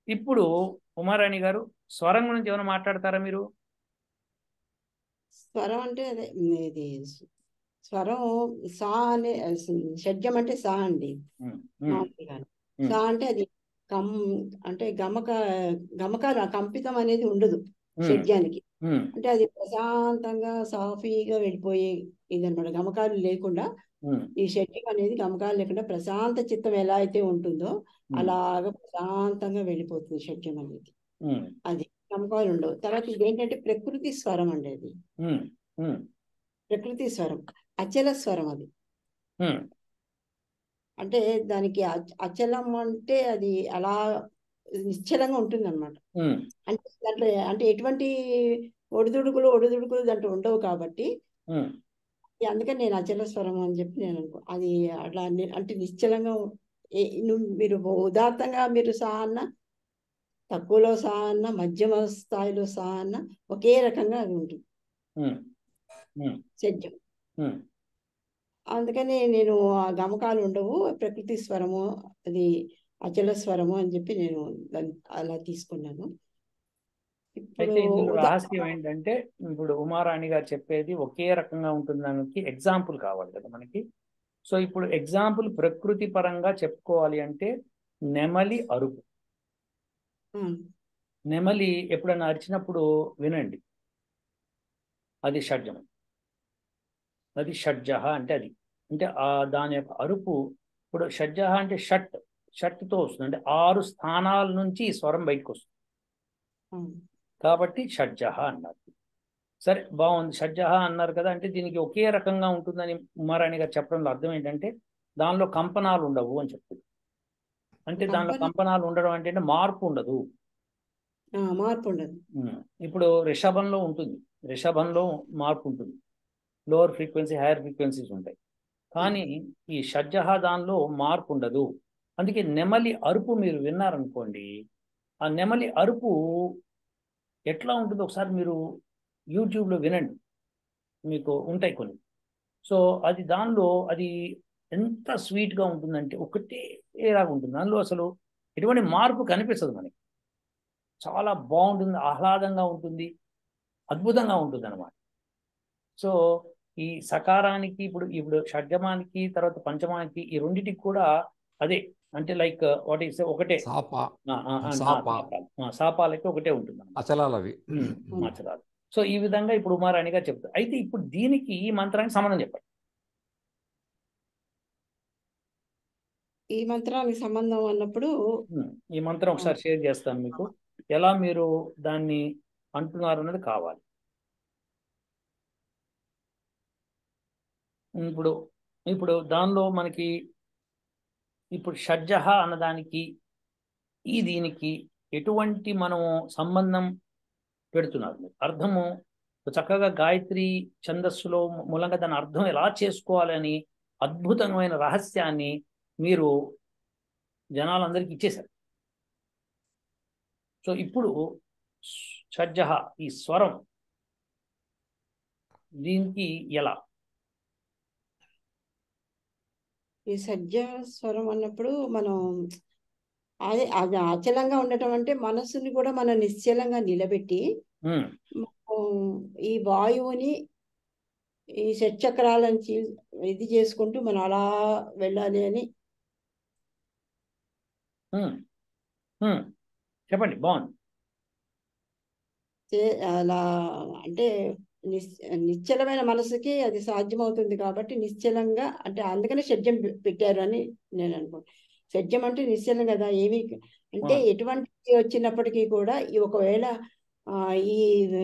ఇప్పుడు ఉమారాణి గారు స్వరం గురించి ఏమైనా మాట్లాడతారా మీరు స్వరం అంటే అదే ఇది స్వరం సా అనే షడ్జం అంటే సా అండి ఉమ్, ఉమ్, మామూలుగా ఉమ్. సా అంటే అది కం అంటే గమక గమకాలు కంపితం అనేది ఉండదు ఉమ్, షడ్జానికి ఉమ్, అంటే అది ప్రశాంతంగా సాఫీగా వెళ్ళిపోయే ఇదన్నమాట గమకాలు లేకుండా ఉమ్, ఈ షడ్జం అనేది గమకాలు లేకుండా ప్రశాంత చిత్తం ఎలా అయితే ఉంటుందో ఉమ్, అలాగా ప్రశాంతంగా వెళ్ళిపోతుంది షడ్జం అనేది ఉమ్, అది గమకాలు ఉండవు తర్వాత ఇదేంటంటే ప్రకృతి స్వరం అండి అది ఉమ్, ఉమ్, ప్రకృతి స్వరం అచల స్వరం అది ఉమ్, అంటే దానికి అచ- అచలం అంటే అది అలా నిశ్చలంగా ఉంటుంది అనమాట ఉమ్, అంటే దాంట్లో అంటే ఎటువంటి ఒడిదుడుకులు ఒడిదుడుకులు దాంట్లో ఉండవు కాబట్టి ఉమ్, అందుకని నేను అచల స్వరం అని చెప్పి నేను అనుకో అది అట్లా ని- అంటే నిశ్చలంగా ఏ- నువ్వు మీరు ఉదాత్తంగా మీరు సా అన్న తక్కువలో సా అన్న మధ్యమ స్థాయిలో సా అన్న ఒకే రకంగా అది ఉంటుంది ఉమ్, ఉమ్, సెడ్యం ఉమ్. అందుకని నేను ఆ గమకాలు ఉండవు ప్రకృతి స్వరము అది అచల స్వరము అని చెప్పి నేను దాన్ని అలా తీసుకున్నాను ఇప్పుడు అయితే ఇందులో ఉదా- రహస్యం ఏంటంటే ఇప్పుడు ఉమారాణి గారు చెప్పేది ఒకే రకంగా ఉంటుంది దానికి ఎగ్జాంపుల్ కావాలి కదా మనకి సో ఇప్పుడు ఎగ్జాంపుల్ ప్రకృతి పరంగా చెప్పుకోవాలి అంటే నెమలి అరుపు ఆ, నెమలి ఎప్పుడైనా అరిచినప్పుడు వినండి అది షడ్జం అది షడ్జహ అంటే అది అంటే ఆ దాని యొక్క అరుపు ఇప్పుడు షడ్జహ అంటే షట్ షట్తో వస్తుంది అంటే ఆరు స్థానాల నుంచి ఈ స్వరం బయటకు వస్తుంది ఆ, కాబట్టి షడ్జహ అన్నారు సరే బాగుంది షడ్జహ అన్నారు కదా అంటే దీనికి ఒకే రకంగా ఉంటుందని ఉమారాణి గారు చెప్పడంలో అర్థం ఏంటంటే దానిలో కంపనాలు ఉండవు అని చెప్తుంది అంటే దానిలో కంపన- కంపనాలు ఉండడం అంటే మార్పు ఉండదు ఆ, మార్పు ఉండదు ఉమ్. ఇప్పుడు రిషభంలో ఉంటుంది రిషభంలో మార్పు ఉంటుంది లోవర్ ఫ్రీక్వెన్సీ హైయర్ ఫ్రీక్వెన్సీస్ ఉంటాయి కానీ ఈ షడ్జహ దానిలో మార్పు ఉండదు అందుకే నెమలి అరుపు మీరు విన్నారనుకోండి ఆ నెమలి అరుపు ఎట్లా ఉంటుందో ఒకసారి మీరు యూట్యూబ్లో వినండి మీకు ఉంటాయి కొన్ని సో అది దానిలో అది ఎంత స్వీట్గా ఉంటుందంటే ఒకటే లాగా ఉంటుంది దానిలో అసలు ఎటువంటి మార్పు కనిపించదు మనకి చాలా బాగుంటుంది ఆహ్లాదంగా ఉంటుంది అద్భుతంగా ఉంటుంది అనమాట సో ఈ సకారానికి ఇప్పుడు ఇప్పుడు షడ్జమానికి తర్వాత పంచమానికి ఈ రెండిటికి కూడా అదే అంటే లైక్ వాట్ ఈస్ ఒకటే సాప ఆ, ఆ, ఆ, సాప. సాపాలు. ఆ, సాపాలకి ఒకటే ఉంటుంది అన్నమాట. అచలాలవి ఉమ్, అచలాలు సో ఈ విధంగా ఇప్పుడు ఉమారాణి గారు చెప్తారు అయితే ఇప్పుడు దీనికి ఈ మంత్రానికి సంబంధం చెప్పండి ఈ మంత్రానికి సంబంధం అన్నప్పుడు ఉమ్, ఈ మంత్రం ఒకసారి షేర్ చేస్తాను మీకు ఎలా మీరు దాన్ని అంటున్నారు అన్నది కావాలి ఇప్పుడు ఇప్పుడు దానిలో మనకి ఇప్పుడు షడ్జహ అన్నదానికి ఈ దీనికి ఎటువంటి మనము సంబంధం పెడుతున్నారు మీరు అర్థము చక్కగా గాయత్రి ఛందస్సులో మూలంగా దాని అర్థం ఎలా చేసుకోవాలని అద్భుతమైన రహస్యాన్ని మీరు జనాలందరికీ ఇచ్చేశారు సో ఇప్పుడు షడ్జహ ఈ స్వరం దీనికి ఎలా ఈ సజ్జ స్వరం అన్నప్పుడు మనం అదే అది అచలంగా ఉండటం అంటే మనసుని కూడా మనం నిశ్చలంగా నిలబెట్టి ఉమ్, మనం ఈ వాయువుని ఈ షట్చక్రాలను చీ- ఇది చేసుకుంటూ మనం అలా వెళ్ళాలి అని ఉమ్, ఉమ్. చెప్పండి బాగుంది చే- అలా అంటే నిశ్ నిశ్చలమైన మనసుకి అది సాధ్యమవుతుంది కాబట్టి నిశ్చలంగా అంటే అందుకనే షడ్జం పె- పెట్టారు అని నేను అనుకుంటున్నాను షడ్జం అంటే నిశ్చలం కదా ఏమి అంటే ఆ. ఎటువంటి వచ్చినప్పటికీ కూడా ఈ ఒకవేళ ఆ, ఈ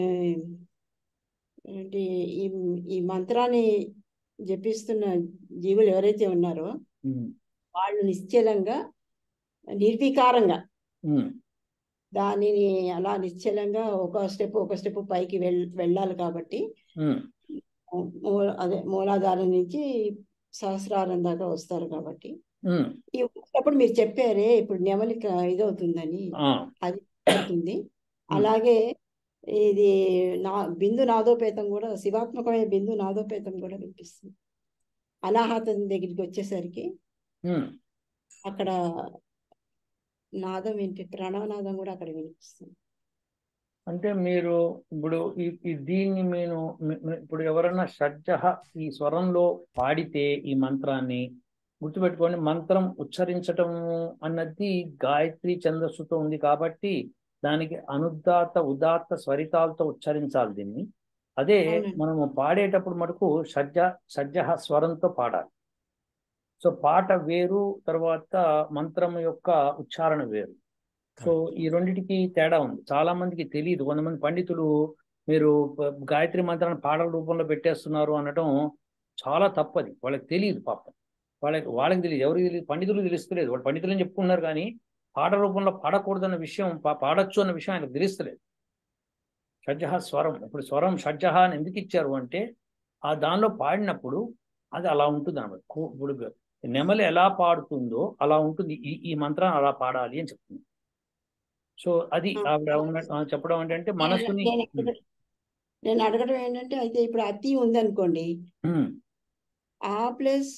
ఏంటి ఈ ఈ మంత్రాన్ని జపిస్తున్న జీవులు ఎవరైతే ఉన్నారో ఉమ్, వాళ్ళు నిశ్చలంగా నిర్వికారంగా ఉమ్, దానిని అలా నిశ్చలంగా ఒక స్టెప్ ఒక స్టెప్ పైకి వెళ్ వెళ్ళాలి కాబట్టి ఉమ్, మూ- అదే మూలాధారం నుంచి సహస్రారం దాకా వస్తారు కాబట్టి ఉమ్, ఈ వచ్చేటప్పుడు మీరు చెప్పారే ఇప్పుడు నెమలిక ఇదవుతుందని ఆ, అది అవుతుంది అలాగే ఇది నా బిందు నాదోపేతం కూడా శివాత్మకమైన బిందు నాదోపేతం కూడా వినిపిస్తుంది అనాహతం దగ్గరికి వచ్చేసరికి ఉమ్, అక్కడ నాదం ఏంటి ప్రణవనాదం కూడా అక్కడ వినిపిస్తుంది అంటే మీరు ఇప్పుడు ఈ ఈ దీన్ని నేను మీ- మీ- ఇప్పుడు ఎవరైనా షడ్జహ ఈ స్వరంలో పాడితే ఈ మంత్రాన్ని గుర్తుపెట్టుకోండి మంత్రం ఉచ్చరించటం అన్నది గాయత్రి ఛందస్సుతో ఉంది కాబట్టి దానికి అనుదాత ఉదాత్త స్వరితాలతో ఉచ్చరించాలి దీన్ని అదే అవునండి. మనము పాడేటప్పుడు మటుకు షడ్జ షడ్జహ స్వరంతో పాడాలి సో పాట వేరు తర్వాత మంత్రం యొక్క ఉచ్చారణ వేరు సో ఈ రెండిటికి తేడా ఉంది చాలా మందికి తెలియదు కొంతమంది పండితులు మీరు ప- గాయత్రి మంత్రాన్ని పాటల రూపంలో పెట్టేస్తున్నారు అనడం చాలా తప్పది వాళ్ళకి తెలియదు పాపం వాళ్ళకి వాళ్ళకి తెలియదు ఎవరికి తెలియదు పండితులు తెలుస్తలేదు వాళ్ళు పండితులు అని చెప్పుకున్నారు కానీ పాట రూపంలో పాడకూడదన్న విషయం పా- పాడొచ్చు అన్న విషయం ఆయనకు తెలుస్తలేదు షడ్జహ స్వరం ఇప్పుడు స్వరం షడ్జహ అని ఎందుకు ఇచ్చారు అంటే ఆ దానిలో పాడినప్పుడు అది అలా ఉంటుంది అన్నమాట కు- ఇప్పుడు నెమలి ఎలా పాడుతుందో అలా ఉంటుంది ఈ ఈ మంత్రాన్ని అలా పాడాలి అని చెప్తుంది సో అది ఆ. ఆవిడ ఉన్న- ఆ చెప్పడం ఏంటంటే మనసుని నేను అడగ- నేను అడగడం ఏంటంటే అయితే ఇప్పుడు అతి ఉందనుకోండి ఉమ్, ఆ ప్లస్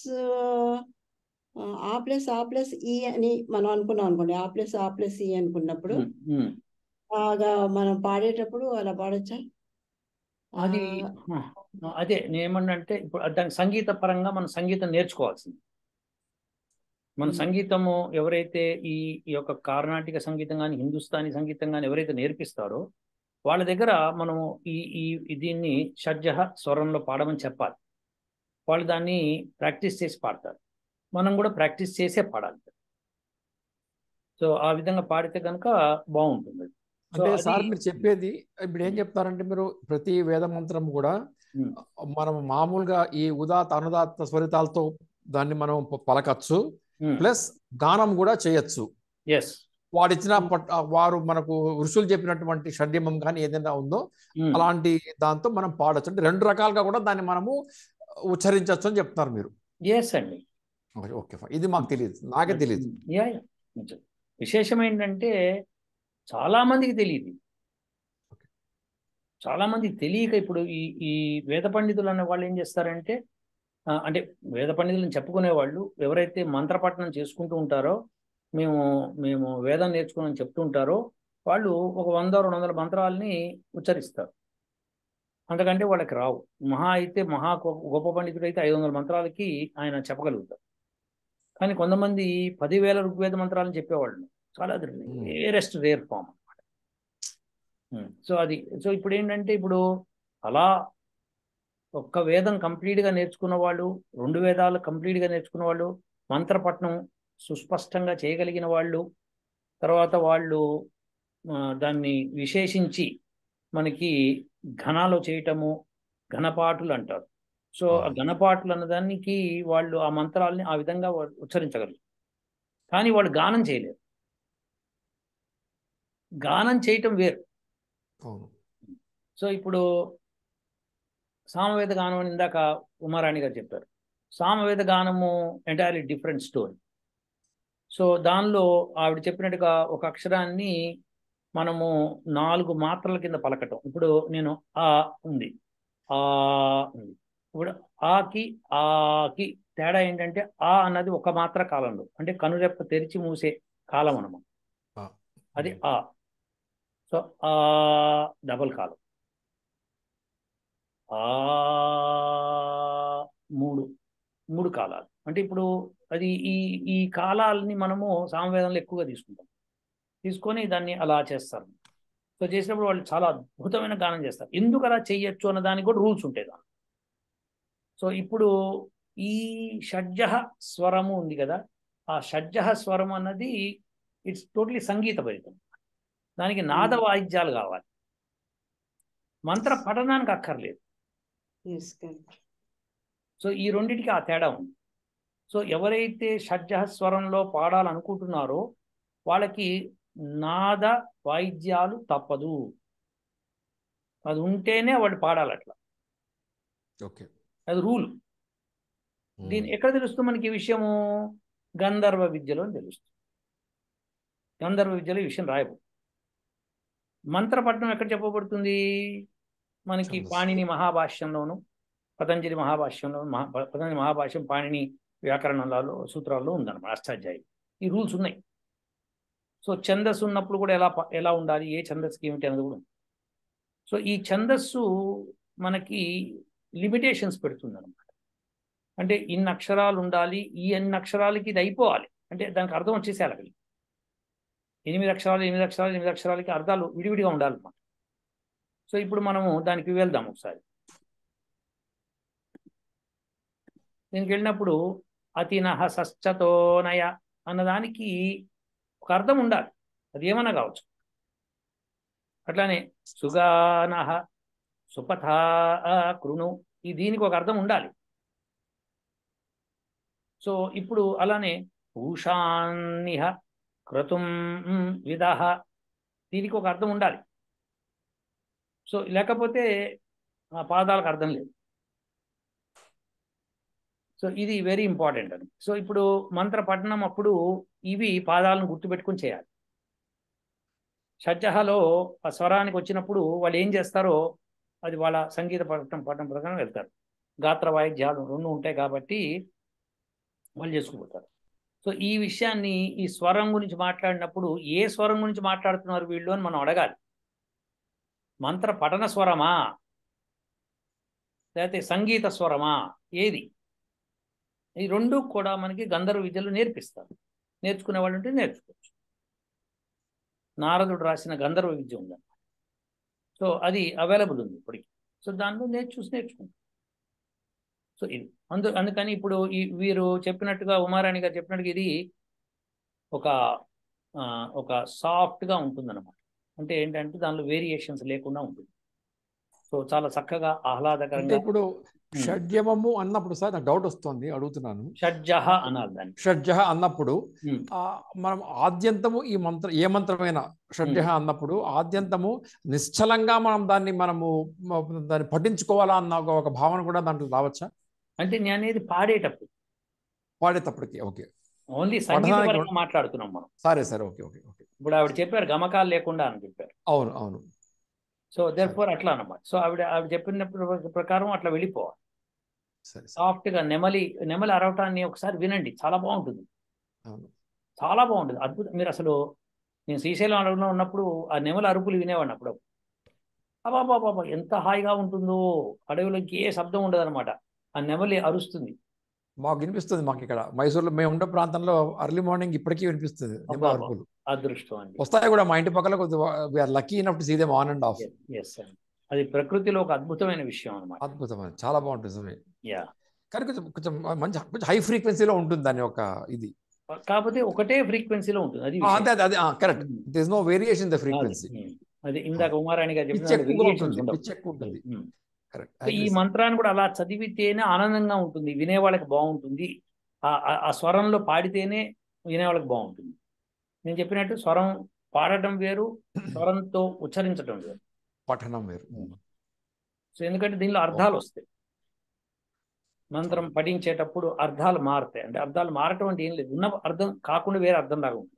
ఆ ప్లస్ ఆ ప్లస్ ఈ అని మనం అనుకున్నాం అనుకోండి ఆ ప్లస్ ఆ ప్లస్ ఈ అనుకున్నప్పుడు ఉమ్, ఉమ్. బాగా మనం పాడేటప్పుడు అలా పాడొచ్చా అది ఆ, ఆ, అదే నేనేమన్నంటే ఇప్పుడు దానికి సంగీత పరంగా మనం సంగీతం నేర్చుకోవాల్సింది మన ఉమ్. సంగీతము ఎవరైతే ఈ ఈ యొక్క కర్ణాటక సంగీతం కానీ హిందుస్థానీ సంగీతం కానీ ఎవరైతే నేర్పిస్తారో వాళ్ళ దగ్గర మనము ఈ ఈ ఈ దీన్ని షడ్జహ స్వరంలో పాడమని చెప్పాలి వాళ్ళు దాన్ని ప్రాక్టీస్ చేసి పాడతారు మనం కూడా ప్రాక్టీస్ చేసే పాడాలి సో ఆ విధంగా పాడితే కనుక బాగుంటుంది సో అంటే అది- సార్ మీరు చెప్పేది ఇప్పుడు ఏం చెప్తారంటే మీరు ప్రతి వేద మంత్రం కూడా ఉమ్, మనం మామూలుగా ఈ ఉదాత అనుదాత స్వరితాలతో దాన్ని మనం ప- పలకచ్చు ఉమ్, ప్లస్ గానం కూడా చేయొచ్చు ఎస్ వాడిచ్చిన పట్- ఆ వారు మనకు ఋషులు చెప్పినటువంటి షడ్యమం కానీ ఏదైనా ఉందో ఉమ్, అలాంటి దాంతో మనం పాడొచ్చు అంటే రెండు రకాలుగా కూడా దాన్ని మనము ఉచ్చరించవచ్చు అని చెప్తున్నారు మీరు ఎస్ అండి ఓకే ఫైన్. ఇది మాకు తెలియదు నాకే తెలియదు యా యా నిజం. విశేషం ఏంటంటే చాలా మందికి తెలియదు చాలా మందికి తెలియక ఇప్పుడు ఈ ఈ వేద పండితులు అనే వాళ్ళు ఏం చేస్తారంటే ఆ, అంటే వేద పండితులను చెప్పుకునే వాళ్ళు ఎవరైతే మంత్రపఠనం చేసుకుంటూ ఉంటారో మేము మేము వేదం నేర్చుకుని చెప్తూ ఉంటారో వాళ్ళు ఒక వంద రెండు వందల మంత్రాలని ఉచ్చరిస్తారు అంతకంటే వాళ్ళకి రావు మహా అయితే మహా గొప్ప గొప్ప పండితుడు అయితే ఐదు వందల మంత్రాలకి ఆయన చెప్పగలుగుతారు కానీ కొంతమంది పదివేల ఋగ్వేద మంత్రాలను చెప్పేవాళ్ళు చాలా రేరెస్ట్ రేర్ ఫామ్ అనమాట సో అది సో ఇప్పుడు ఏంటంటే ఇప్పుడు అలా ఒక్క వేదం కంప్లీట్గా నేర్చుకున్న వాళ్ళు రెండు వేదాలు కంప్లీట్గా నేర్చుకున్న వాళ్ళు మంత్రపట్నం సుస్పష్టంగా చేయగలిగిన వాళ్ళు తర్వాత వాళ్ళు ఆ, దాన్ని విశేషించి మనకి ఘనాలు చేయటము ఘనపాటులు అంటారు సో ఆ ఘనపాటులు అన్నదానికి వాళ్ళు ఆ మంత్రాలని ఆ విధంగా వాళ్ళు ఉచ్చరించగలరు కానీ వాళ్ళు గానం చేయలేరు గానం చేయటం వేరు అవును సో ఇప్పుడు సామవేద గానం అని ఇందాక ఉమారాణి గారు చెప్పారు సామవేద గానము ఎంటైర్లీ డిఫరెంట్ స్టోరీ సో దానిలో ఆవిడ చెప్పినట్టుగా ఒక అక్షరాన్ని మనము నాలుగు మాత్రల కింద పలకటం ఇప్పుడు నేను ఆ ఉంది ఆ ఉంది ఇప్పుడు ఆకి ఆకి తేడా ఏంటంటే ఆ అన్నది ఒక మాత్ర కాలంలో అంటే కనురెప్ప తెరిచి మూసే కాలం అన్నమాట ఆ. అది ఆ సో ఆ డబల్ కాలం ఆ మూడు మూడు కాలాలు అంటే ఇప్పుడు అది ఈ ఈ కాలాలని మనము సామవేదంలో ఎక్కువగా తీసుకుంటాం తీసుకొని దాన్ని అలా చేస్తారు సో చేసినప్పుడు వాళ్ళు చాలా అద్భుతమైన గానం చేస్తారు ఎందుకు అలా చెయ్యొచ్చు అన్న దానికి కూడా రూల్స్ ఉంటాయి దాని సో ఇప్పుడు ఈ షడ్జహ స్వరము ఉంది కదా ఆ షడ్జహ స్వరం అన్నది ఇట్స్ టోటలీ సంగీత భరితం దానికి నాద వాయిద్యాలు కావాలి మంత్ర పఠనానికి అక్కర్లేదు yes, correct. సో ఈ రెండిటికి ఆ తేడా ఉంది సో ఎవరైతే షడ్జహ స్వరంలో పాడాలనుకుంటున్నారో వాళ్ళకి నాద వాయిద్యాలు తప్పదు అది ఉంటేనే వాళ్ళు పాడాలి అట్లా ఓకే అది రూల్ దీని ఎక్కడ తెలుస్తుంది మనకి ఈ విషయము గంధర్వ విద్యలో తెలుస్తుంది గంధర్వ విద్యలో ఈ విషయం రాయబడు మంత్రపట్నం ఎక్కడ చెప్పబడుతుంది మనకి ఛందస్సు. పాణిని మహాభాష్యంలోను పతంజలి మహాభాష్యంలో మహా పతంజలి మహాభాష్యం పాణిని వ్యాకరణాలలో సూత్రాల్లో ఉందన్నమాట అష్టాధ్యాయి ఈ రూల్స్ ఉన్నాయి సో ఛందస్సు ఉన్నప్పుడు కూడా ఎలా ప- ఎలా ఉండాలి ఏ ఛందస్సుకి ఏమిటి అనేది కూడా ఉంది. సో ఈ ఛందస్సు మనకి లిమిటేషన్స్ పెడుతుంది అనమాట అంటే ఇన్ని అక్షరాలు ఉండాలి ఈ అన్ని అక్షరాలకి ఇది అయిపోవాలి అంటే దానికి అర్థం వచ్చేసేయాలి అక్కడికి ఎనిమిది అక్షరాలు ఎనిమిది అక్షరాలు ఎనిమిది అక్షరాలకి అర్థాలు విడివిడిగా ఉండాలన్నమాట సో ఇప్పుడు మనము దానికి వెళ్దాం ఒకసారి దీనికి వెళ్ళినప్పుడు అతినహ సశ్చతోనయ అన్నదానికి ఒక అర్థం ఉండాలి అది ఏమన్నా కావచ్చు అట్లానే సుగానహ సుపథా కృణు ఈ దీనికి ఒక అర్థం ఉండాలి సో ఇప్పుడు అలానే పూషాన్నిహ క్రతుం విదహ దీనికి ఒక అర్థం ఉండాలి సో లేకపోతే ఆ పాదాలకు అర్థం లేదు సో ఇది వెరీ ఇంపార్టెంట్ అని సో ఇప్పుడు మంత్ర పఠనం అప్పుడు ఇవి పాదాలను గుర్తుపెట్టుకొని చేయాలి షడ్జహలో ఆ స్వరానికి వచ్చినప్పుడు వాళ్ళు ఏం చేస్తారో అది వాళ్ళ సంగీత పఠనం పఠనం ప్రకారం వెళ్తారు గాత్ర వాయిద్యాలు రెండు ఉంటాయి కాబట్టి వాళ్ళు చేసుకుపోతారు సో ఈ విషయాన్ని ఈ స్వరం గురించి మాట్లాడినప్పుడు ఏ స్వరం గురించి మాట్లాడుతున్నారు వీళ్ళు అని మనం అడగాలి మంత్ర పఠన స్వరమా లేకపోతే సంగీత స్వరమా ఏది ఈ రెండు కూడా మనకి గంధర్వ విద్యలు నేర్పిస్తారు నేర్చుకునే వాళ్ళు ఉంటే నేర్చుకోవచ్చు నారదుడు రాసిన గంధర్వ విద్య ఉందన్నమాట సో అది అవైలబుల్ ఉంది ఇప్పటికి సో దానిలో నేర్చు చూసి నేర్చుకుంటాం సో ఇది అందు అందుకని ఇప్పుడు ఈ వీరు చెప్పినట్టుగా ఉమారాణి గారు చెప్పినట్టుగా ఇది ఒక ఆ, ఒక సాఫ్ట్గా ఉంటుందన్నమాట అంటే ఏంటంటే దానిలో వేరియేషన్స్ లేకుండా ఉంటుంది సో చాలా చక్కగా అంటే ఆహ్లాదకరంగా ఇప్పుడు Hmm. షడ్యమము అన్నప్పుడు సార్ నాకు డౌట్ వస్తుంది అడుగుతున్నాను షడ్జహ అనాలి దాన్ని షడ్జ అన్నప్పుడు Hmm. ఆ, మనం ఆద్యంతము ఈ మంత్ర ఏ మంత్రమైనా షడ్జ అన్నప్పుడు ఆద్యంతము నిశ్చలంగా మనం దాన్ని మనము మ- దాన్ని పఠించుకోవాలా అన్న ఒక- ఒక భావన కూడా దాంట్లో రావచ్చా అంటే నేను అనేది పాడేటప్పుడు పాడేటప్పటికి ఓకే ఓన్లీ సంగీత పఠనానికి పరంగా మాట్లాడుతున్నాం మనం సరే సరే ఓకే ఓకే ఓకే ఇప్పుడు ఆవిడ చెప్పారు గమకాలు లేకుండా అని చెప్పారు అవును అవును సో దెర్ ఫోర్ అట్లా అన్నమాట సో ఆవిడ ఆవిడ చెప్పినప్పుడు ప్రకారం అట్లా వెళ్ళిపోవాలి సరే సరే సాఫ్ట్ గా నెమలి నెమలి అరవటాన్ని ఒకసారి వినండి చాలా బాగుంటుంది అవును చాలా బాగుంటుంది అద్భుతం మీరు అసలు నేను శ్రీశైలం అడవిలో ఉన్నప్పుడు ఆ నెమలి అరుపులు వినేవాడిని అప్పుడు అబాబాబా ఎంత హాయిగా ఉంటుందో అడవిలో ఏ శబ్దం ఉండదు అనమాట ఆ నెమలి అరుస్తుంది మాకు వినిపిస్తుంది మాకు ఇక్కడ మైసూర్లో మేము ఉండే ప్రాంతంలో అర్లీ మార్నింగ్ ఇప్పటికీ వినిపిస్తుంది నిమ్మ అబ్బా, అరుపులు అదృష్టం అండి వస్తాయి కూడా మా ఇంటి పక్కల we are lucky enough to see them on and off ఎస్ అండి అది ప్రకృతిలో ఒక అద్భుతమైన విషయం అనమాట అద్భుతం అది చాలా బాగుంటుంది నిజమే యా కానీ కొంచెం కొంచెం మంచి కొంచెం హై ఫ్రీక్వెన్సీలో ఉంటుంది దాని యొక్క ఇది కాకపోతే ఒకటే ఫ్రీక్వెన్సీలో ఉంటుంది అది ఆ, విషయం. అదే అదే అదే correct um. This no variation the అది, ఫ్రీక్వెన్సీ ఉమ్. అది ఇందాక ఉమారాణి గారు పిచ్ చెప్పిన ఎక్కువగా variations ఉంటుంది ఉండవు. పిచ్ ఎక్కువ ఉంటుంది ఉమ్. కరెక్ట్ సో ఈ మంత్రాన్ని కూడా అలా చదివితేనే ఆనందంగా ఉంటుంది వినేవాళ్ళకి బాగుంటుంది ఆ ఆ- ఆ స్వరంలో పాడితేనే వినేవాళ్ళకి బాగుంటుంది నేను చెప్పినట్టు స్వరం పాడటం వేరు స్వరంతో ఉచ్చరించడం వేరు పఠనం వేరు సో ఎందుకంటే దీనిలో అర్థాలు వస్తాయి మంత్రం పఠించేటప్పుడు అర్థాలు మారుతాయి అంటే అర్థాలు మారటం అంటే ఏం లేదు ఉన్న అర్థం కాకుండా వేరే అర్థం లాగా ఉంటుంది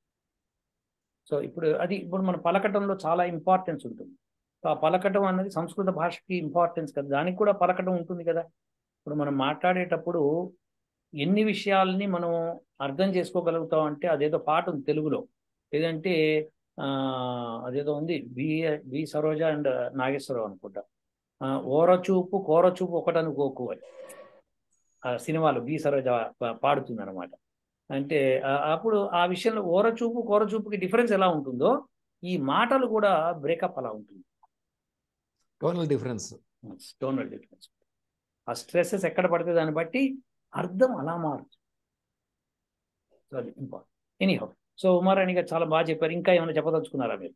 సో ఇప్పుడు అది ఇప్పుడు మన పలకటంలో చాలా ఇంపార్టెన్స్ ఉంటుంది సో ఆ పలకటం అన్నది సంస్కృత భాషకి ఇంపార్టెన్స్ కదా దానికి కూడా పలకటం ఉంటుంది కదా ఇప్పుడు మనం మాట్లాడేటప్పుడు ఎన్ని విషయాల్ని మనం అర్థం చేసుకోగలుగుతాం అంటే అదేదో పాట ఉంది తెలుగులో ఏదంటే ఆ, అదేదో ఉంది B B Saroja and Nageswara Rao అనుకుంటా ఆ, ఓరచూపు కోరచూపు ఒకటనుకోకు అని ఆ సినిమాలో బి సరోజ పా- పాడుతుంది అనమాట అంటే ఆ- అప్పుడు ఆ విషయంలో ఓరచూపు కోరచూపుకి డిఫరెన్స్ ఎలా ఉంటుందో ఈ మాటలు కూడా బ్రేకప్ అలా ఉంటుంది టోనల్ డిఫరెన్స్ టోనల్ డిఫరెన్స్ ఆ స్ట్రెస్సెస్ ఎక్కడ పడితే దాన్ని బట్టి అర్థం అలా మారుతుంది సో అది ఇంపార్టెంట్ ఎనీహౌ సో ఉమారాణి గారు చాలా బాగా చెప్పారు ఇంకా ఏమైనా చెప్పదలుచుకున్నారా మీరు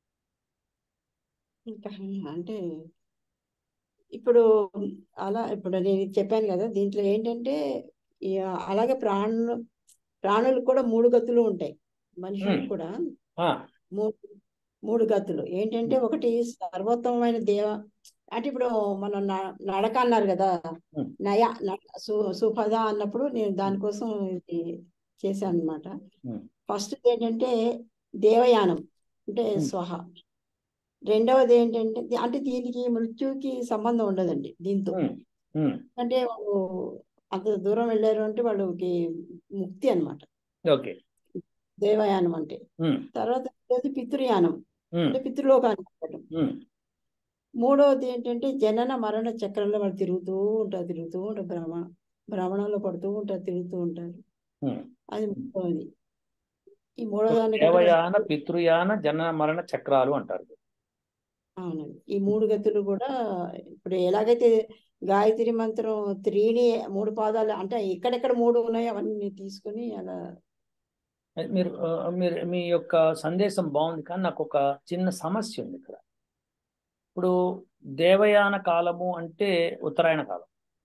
ఇంకా అంటే ఇప్పుడు అలా ఇప్పుడు నేను చెప్పాను కదా దీంట్లో ఏంటంటే ఈ అలాగే ప్రాణులు ప్రాణులు కూడా మూడు గతులు ఉంటాయి మనుషులకు Hmm. కూడా ఆ, మూడు మూడు గతులు ఏంటంటే ఒకటి సర్వోత్తమమైన దేవ అంటే ఇప్పుడు మనం న- నడక అన్నారు కదా Hmm. నయ న- సు సుపద అన్నప్పుడు నేను దానికోసం ఇది చేశాను అనమాట Hmm. ఫస్ట్ ఏంటంటే దేవయానం అంటే Hmm. స్వహ రెండవది ఏంటంటే ది- అంటే దీనికి మృత్యుకి సంబంధం ఉండదండి దీంతో ఉమ్, ఉమ్, అంటే వాళ్ళు అంత దూరం వెళ్ళారు అంటే వాళ్ళకి ముక్తి అన్నమాట ఓకే దేవయానం అంటే ఉమ్, తర్వాత రెండోది పితృయానం ఉమ్, అంటే పితృలోకానికి వెళ్ళడం ఉమ్, మూడవది ఏంటంటే జనన మరణ చక్రంలో వాళ్ళు తిరుగుతూ ఉంటారు తిరుగుతూ ఉంటారు భ్రమణ భ్రమణంలో పడుతూ ఉంటారు తిరుగుతూ ఉంటారు ఉమ్. అది మూడవది ఈ మూడో దాన్ని దేవయాన పితృయాన జనన మరణ చక్రాలు అంటారు అవునండి ఈ మూడు గతులు కూడా ఇప్పుడు ఎలాగైతే గాయత్రి మంత్రం త్రీని మూడు పాదాలు అంటే ఎక్కడెక్కడ మూడు ఉన్నాయో అవన్నీ తీసుకొని అలా మీరు ఆ, మీరు మీ యొక్క సందేశం బాగుంది కానీ నాకు ఒక చిన్న సమస్య ఉంది ఇక్కడ ఇప్పుడు దేవయాన కాలము అంటే ఉత్తరాయణ కాలం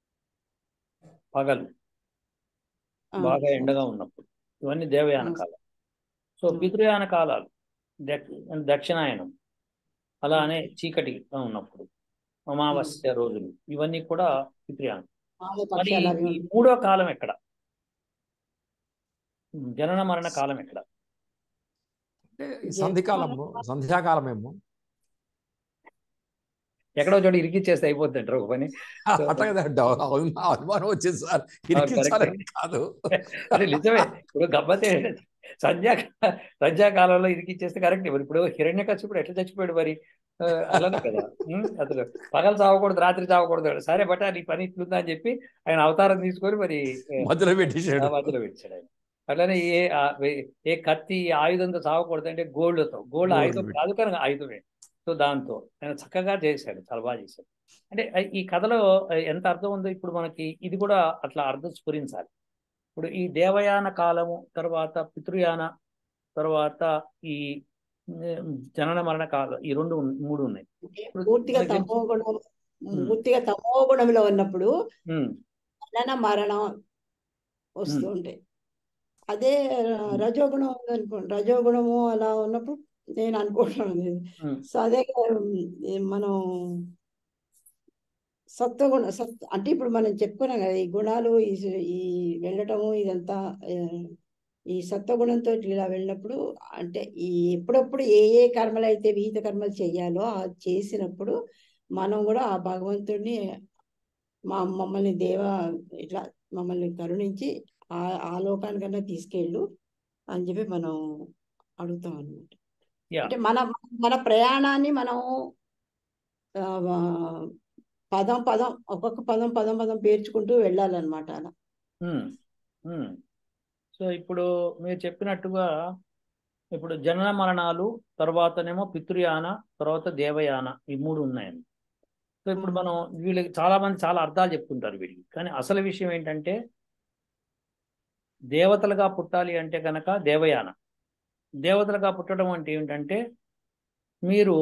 పగలు ఆ, బాగా ఎండగా ఉన్నప్పుడు ఇవన్నీ దేవయాన ఆ. కాలం సో ఆ. పితృయాన కాలాలు దక్ష- దక్షిణాయనం అలానే చీకటిగా ఉన్నప్పుడు అమావాస్య రోజులు ఇవన్నీ కూడా పితృయానం వాళ్ళ మరి పక్షాలు అవి ఈ మూడో కాలం ఎక్కడ జనన మరణ కాలం ఎక్కడ అంటే ఈ సంధికాలము సంధ్యాకాలమేమో ఎక్కడో చోట ఇరికిచ్చేస్తే అయిపోతుంది అంటారు ఒక పని అట్లా కదా డౌన్ అవును అనుమానం వచ్చింది సార్ ఇరికించాలని కాదు అదే నిజమే ఇప్పుడు గమ్మతే సంధ్యా సంధ్యాకాలంలో ఇరికిచ్చేస్తే కరెక్ట్ మరి ఇప్పుడు హిరణ్య కచ్చిపుడు ఎట్లా చచ్చిపోయాడు మరి ఆ, అలానే కదా ఉం? అసలు పగలు చావకూడదు రాత్రి చావకూడదు సరే బట్ నీ పని ఇట్లుందా అని చెప్పి ఆయన అవతారం తీసుకొని మరి ఆ, మధ్యలో ఆ పెట్టేశాడు మధ్యలో పెట్టాడు ఆయన అట్లానే ఏ ఆ, ఏ- ఏ కత్తి ఆయుధంతో చావకూడదు అంటే గోల్డ్తో గోల్డ్ Gold ఆయుధం పెట్టి. కాదు కానీ ఆయుధమే సో దాంతో ఆయన చక్కగా చేశాడు చాలా బాగా చేశాడు అంటే ఆ- ఈ కథలో ఎంత అర్థం ఉందో ఇప్పుడు మనకి ఇది కూడా అట్లా అర్థం స్ఫురించాలి ఇప్పుడు ఈ దేవయాన కాలము తర్వాత పితృయాన తర్వాత ఈ ఉమ్, జనన మరణ కాలం ఈ రెండు ఉన్- మూడు ఉన్నాయి పూర్తిగా మనకి తమో గుణం పూర్తిగా తమో గుణంలో ఉన్నప్పుడు ఉమ్, జనన మరణం వస్తూ ఉంటాయి అదే ర- రజోగుణం ఉందనుకోండి రజోగుణము అలా ఉన్నప్పుడు నేను అనుకుంటున్నాను ఉమ్, సో అదే ఉమ్, ఈ మనం సత్వగుణ సత్ అంటే ఇప్పుడు మనం చెప్పుకున్నాం కదా ఈ గుణాలు ఈ ఈ వెళ్ళటము ఇదంతా ఆ, ఈ సత్వగుణంతో ఇలా వెళ్ళినప్పుడు అంటే ఈ ఎప్పుడప్పుడు ఏ ఏ కర్మలు అయితే విహిత కర్మలు చేయాలో ఆ చేసినప్పుడు మనం కూడా ఆ భగవంతుడిని మా మమ్మల్ని దేవ ఇట్లా మమ్మల్ని కరుణించి ఆ ఆ లోకానికన్నా తీసుకెళ్ళు అని చెప్పి మనం అడుగుతాం అనమాట యా అంటే మన మన ప్రయాణాన్ని మనం ఆ, పదం పదం ఒక్కొక్క పదం పదం పదం పేర్చుకుంటూ వెళ్ళాలన్నమాట అలా ఉమ్, ఉమ్. సో ఇప్పుడు మీరు చెప్పినట్టుగా ఇప్పుడు జనన మరణాలు తర్వాతనేమో పితృయాన తర్వాత దేవయాన ఈ మూడు ఉన్నాయండి సో ఇప్పుడు మ్మ్. మనం వీళ్ళకి చాలా మంది చాలా అర్థాలు చెప్తుంటారు వీళ్ళకి కానీ అసలు విషయం ఏంటంటే దేవతలుగా పుట్టాలి అంటే కనుక దేవయాన దేవతలుగా పుట్టడం అంటే ఏమిటంటే మీరు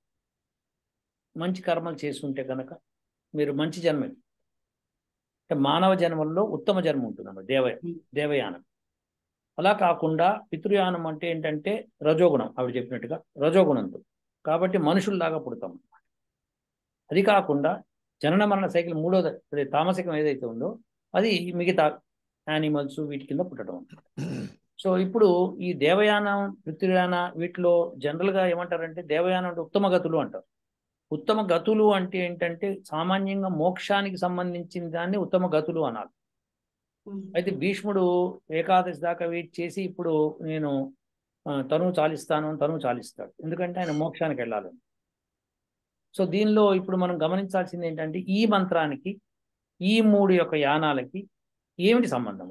మంచి కర్మలు చేస్తుంటే కనుక మీరు మంచి జన్మ అంటే మానవ జన్మల్లో ఉత్తమ జన్మ ఉంటుందన్నమాట దేవ దేవయానం అలా కాకుండా పితృయానం అంటే ఏంటంటే రజోగుణం ఆవిడ చెప్పినట్టుగా రజోగుణంతో కాబట్టి మనుషుల్లాగా పుడతాం అది కాకుండా జనన మరణ సైకిల్ మూడోది అదే తామసికం ఏదైతే ఉందో అది మిగతా యానిమల్స్ వీటి కింద పుట్టడం సో ఇప్పుడు ఈ దేవయానం పితృయాన వీటిలో జనరల్గా ఏమంటారంటే దేవయానం అంటే ఉత్తమ గతులు అంటారు ఉత్తమ గతులు అంటే ఏంటంటే సామాన్యంగా మోక్షానికి సంబంధించిన దాన్ని ఉత్తమ గతులు అనాలి అయితే భీష్ముడు ఏకాదశి దాకా వెయిట్ చేసి ఇప్పుడు నేను ఆ, తనువు చాలిస్తాను అని తనువు చాలిస్తాడు ఎందుకంటే ఆయన మోక్షానికి వెళ్ళాలని సో దీనిలో ఇప్పుడు మనం గమనించాల్సింది ఏంటంటే ఈ మంత్రానికి ఈ మూడు యొక్క యానాలకి ఏమిటి సంబంధం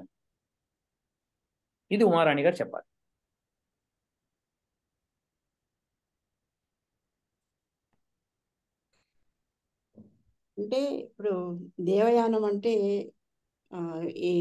ఇది ఉమారాణి గారు చెప్పాలి అంటే ఇప్పుడు దేవయానం అంటే ఆ, ఈ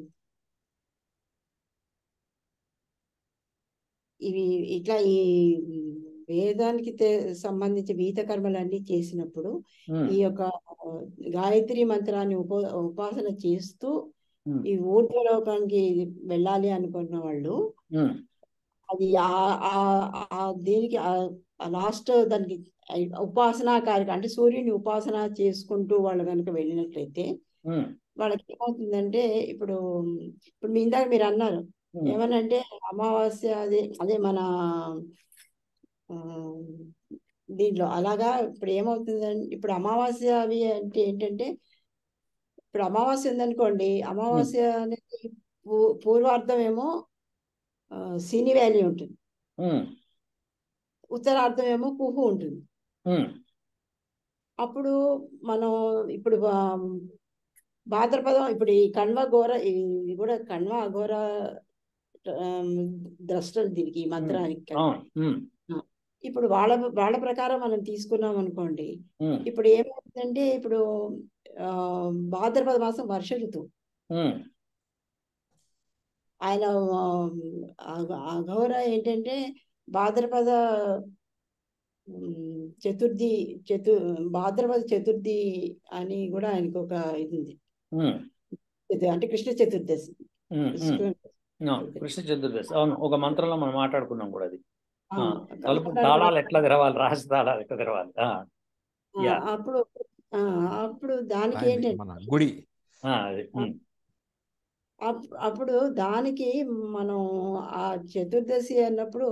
ఇవి ఇట్లా ఈ వేదానికి తే- సంబంధించి విహిత కర్మలన్నీ చేసినప్పుడు ఉమ్, ఈ యొక్క ఆ, గాయత్రి మంత్రాన్ని ఉప ఉపాసన చేస్తూ ఉమ్, ఈ ఊర్ధ్వలోకానికి వెళ్ళాలి అనుకున్న వాళ్ళు ఉమ్, అది ఆ ఆ- ఆ దీనికి లాస్ట్ దానికి ఐ- ఉపాసనా కార్యక్రమం అంటే సూర్యుని ఉపాసన చేసుకుంటూ వాళ్ళు కనుక వెళ్ళినట్లయితే ఉమ్, వాళ్ళకి ఏమవుతుందంటే ఇప్పుడు ఇప్పుడు మీ ఇందాక మీరు అన్నారు ఉమ్, ఏమనంటే అమావాస్య అదే అదే మన ఆ, దీంట్లో అలాగా ఇప్పుడు ఏమవుతుందంటే ఇప్పుడు అమావాస్య అవి అంటే ఏంటంటే ఇప్పుడు అమావాస్య ఉందనుకోండి అమావాస్య అనేది పూ పూర్వార్థం ఏమో ఆ, సిని వ్యాలీ ఉంటుంది ఉమ్, ఉత్తరార్థం ఏమో కుహు ఉంటుంది ఉమ్, అప్పుడు మనం ఇప్పుడు ఆ, భాద్రపదం ఇప్పుడు ఈ కణ్వ ఘోర ఇది కూడా కణ్వ అఘోర ఆమ్, ద్రష్టలు దీనికి ఈ మంత్రానికి అవును ఉమ్, ఇప్పుడు వాళ్ళ వాళ్ళ ప్రకారం మనం తీసుకున్నాం అనుకోండి ఉమ్, ఇప్పుడు ఏమవుతుందంటే ఇప్పుడు ఆ, భాద్రపద మాసం వర్ష ఋతువు ఉమ్, ఆయన ఆ, అఘోర ఏంటంటే భాద్రపద ఉమ్, చతుర్థి చతు భాద్రపద చతుర్థి అని కూడా ఆయనకు ఒక ఇది ఉంది ఉమ్, ఇది అంటే కృష్ణ చతుర్దశి ఉమ్, ఉమ్. కృష్ణ అవును, కృష్ణ చతుర్దశి అవును ఒక మంత్రంలో మనం మాట్లాడుకున్నాం కూడా అది ఆ, ఆ, తలుపు తాళాలు ఎట్లా తెరవాలి రహస్య తాళాలు ఎట్లా తెరవాలి ఆ, ఆ, యా. అప్పుడు ఆ, అప్పుడు దానికి ఆయన ఏంటంటే మన గుడి ఆ, అది ఉమ్, అప్- అప్పుడు దానికి మనం ఆ చతుర్దశి అన్నప్పుడు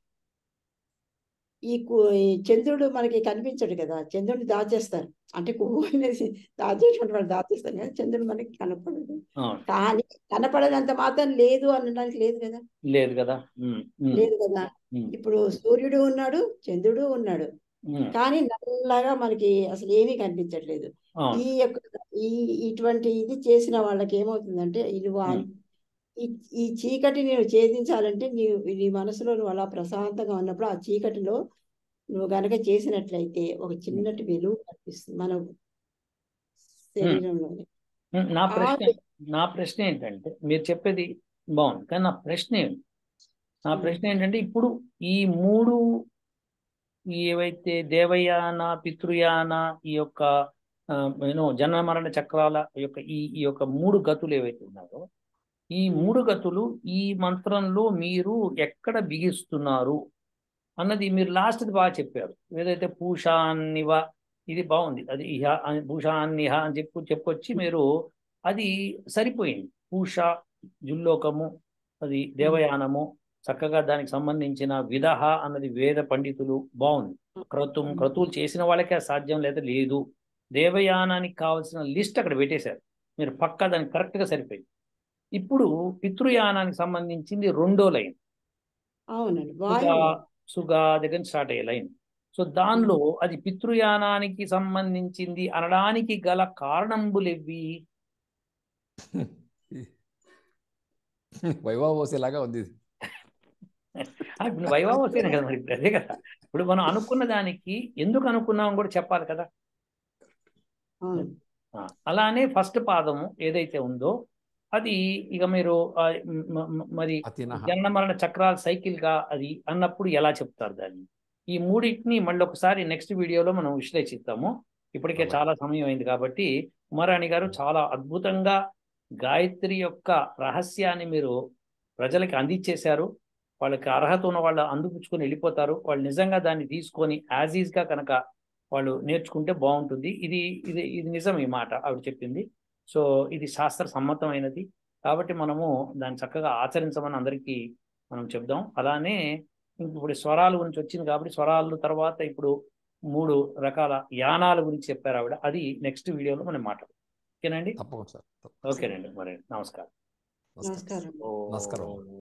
ఈ కు- ఈ చంద్రుడు మనకి కనిపించడు కదా చంద్రుడిని దాచేస్తారు అంటే కుహు అనేసి దాచేటువంటి వాళ్ళు దాచేస్తారు కదా చంద్రుడు మనకి కనపడదు అవును కానీ కనపడనంత మాత్రం లేదు అనడానికి లేదు కదా లేదు కదా ఉమ్, ఉమ్, లేదు కదా ఉమ్, ఇప్పుడు సూర్యుడు ఉన్నాడు చంద్రుడు ఉన్నాడు ఉమ్, కానీ నల్లగా మనకి అసలు ఏమీ కనిపించట్లేదు అవును ఈ యొక్క ఈ ఇటువంటి ఇది చేసిన వాళ్ళకి ఏమవుతుందంటే ఇది వా- ఉమ్. ఈ ఈ చీకటిని నువ్వు ఛేదించాలంటే నీవు నీ మనసులో నువ్వు అలా ప్రశాంతంగా ఉన్నప్పుడు ఆ చీకటిలో నువ్వు గనక చేసినట్లయితే ఒక చిన్నటి వెలుగు కనిపిస్తుంది మన శరీరంలోనే ఉమ్, నా ఆ ప్రశ్న నా ప్రశ్న ఏంటంటే మీరు చెప్పేది బాగుంది కానీ నా ప్రశ్న ఏంటి నా ఉమ్. ప్రశ్న ఏంటంటే ఇప్పుడు ఈ మూడు ఈ ఏవైతే దేవయాన పితృయాన ఈ యొక్క యూనో జన్మ మరణ చక్రాల యొక్క ఈ ఈ యొక్క మూడు గతులు ఏవైతే ఉన్నాయో ఈ మూడు గతులు ఈ మంత్రంలో మీరు ఎక్కడ బిగిస్తున్నారు అన్నది మీరు లాస్ట్ది బాగా చెప్పారు ఏదైతే పూషాన్నివ ఇది బాగుంది అది ఇహ అని భూషాన్నిహ అని చెప్పు చెప్పొచ్చి మీరు అది సరిపోయింది పూష జుల్లోకము అది దేవయానము చక్కగా దానికి సంబంధించిన విదహ అన్నది వేద పండితులు బాగుంది క్రతుం క్రతువులు చేసిన వాళ్ళకే అది సాధ్యం లేదా లేదు దేవయానానికి కావాల్సిన లిస్ట్ అక్కడ పెట్టేశారు మీరు పక్కా దానికి కరెక్ట్గా సరిపోయింది ఇప్పుడు పితృయానానికి సంబంధించింది రెండో లైన్ అవునండి సుగా వాయువు సుగా దగ్గర స్టార్ట్ అయ్యే లైన్ సో దానిలో అది పితృయానానికి సంబంధించింది అనడానికి గల కారణంబులెవ్వి వైభవ పోసేలాగా ఉంది ఇది. ఆ, ఇప్పుడు వైభవం వస్తేనే కదా మరి ఇప్పుడు అదే కదా ఇప్పుడు మనం అనుకున్న దానికి ఎందుకు అనుకున్నాం కూడా చెప్పాలి కదా అవును ఆ, అలానే ఫస్ట్ పాదము ఏదైతే ఉందో అది ఇక మీరు ఆ, మ- మ- మరి అతినహ జనన మరణ చక్రాల సైకిల్ గా అది అన్నప్పుడు ఎలా చెప్తారు దాన్ని ఈ మూడింటిని మళ్ళీ ఒకసారి నెక్స్ట్ వీడియోలో మనం విశ్లేషిస్తాము ఇప్పటికే అలాగే. చాలా సమయం అయింది కాబట్టి కుమారాణి గారు చాలా అద్భుతంగా గాయత్రి యొక్క రహస్యాన్ని మీరు ప్రజలకి అందించేశారు వాళ్ళకి అర్హత ఉన్న వాళ్ళు అందిపుచ్చుకొని వెళ్ళిపోతారు వాళ్ళు నిజంగా దాన్ని తీసుకొని యాజ్ ఈజ్ గా కనుక వాళ్ళు నేర్చుకుంటే బాగుంటుంది ఇది ఇది ఇది నిజం ఈ మాట ఆవిడ చెప్పింది సో ఇది శాస్త్ర సమ్మతమైనది కాబట్టి మనము దాన్ని చక్కగా ఆచరించమని అందరికీ మనం చెప్దాం అలానే ఇప్పుడు స్వరాల గురించి వచ్చింది కాబట్టి స్వరాల తర్వాత ఇప్పుడు మూడు రకాల యానాల గురించి చెప్పారు ఆవిడ అది నెక్స్ట్ వీడియోలో మనం మాట్లాడదాం ఓకేనండి తప్పకుండా సార్ తప్పకుండా సార్. ఓకేనండి మరి నమస్కారం నమస్కారం నమస్కారం నమస్కారం.